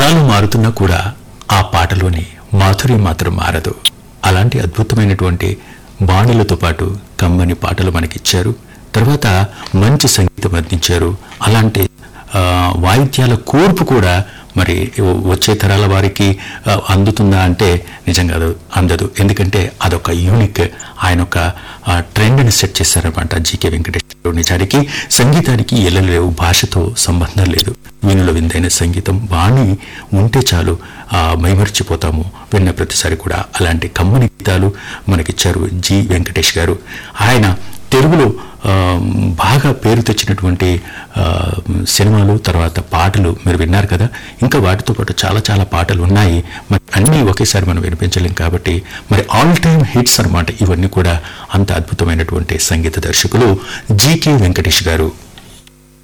తరాలు మారుతున్నా కూడా ఆ పాటలోని మాధుర్యం మాత్రం మారదు అలాంటి అద్భుతమైనటువంటి బాణులతో పాటు కమ్మని పాటలు మనకిచ్చారు తర్వాత మంచి సంగీతం అందించారు అలాంటి ఆ, వాయిద్యాల కూర్పు కూడా మరి వచ్చే తరాల వారికి ఆ, అందుతుందా అంటే నిజంగా అది అందదు ఎందుకంటే అదొక యూనిక్ ఆయన ఒక ఆ, ట్రెండ్ని సెట్ చేశారనమాట జీకే వెంకటేశ్వర నిజానికి సంగీతానికి ఎల్లలేవు భాషతో సంబంధం లేదు వీణుల విందైన సంగీతం బాణి ఉంటే చాలు ఆ, మైమర్చిపోతాము విన్న ప్రతిసారి కూడా అలాంటి కమ్మని గీతాలు మనకిచ్చారు జి వెంకటేష్ గారు ఆయన తెలుగులో ఆ, బాగా పేరు తెచ్చినటువంటి ఆ, సినిమాలు తర్వాత పాటలు మీరు విన్నారు కదా ఇంకా వాటితో పాటు చాలా చాలా పాటలు ఉన్నాయి మరి అన్నీ ఒకేసారి మనం వినిపించలేం కాబట్టి మరి ఆల్ టైమ్ హిట్స్ అన్నమాట ఇవన్నీ కూడా అంత అద్భుతమైనటువంటి సంగీత దర్శకులు జీకే వెంకటేష్ గారు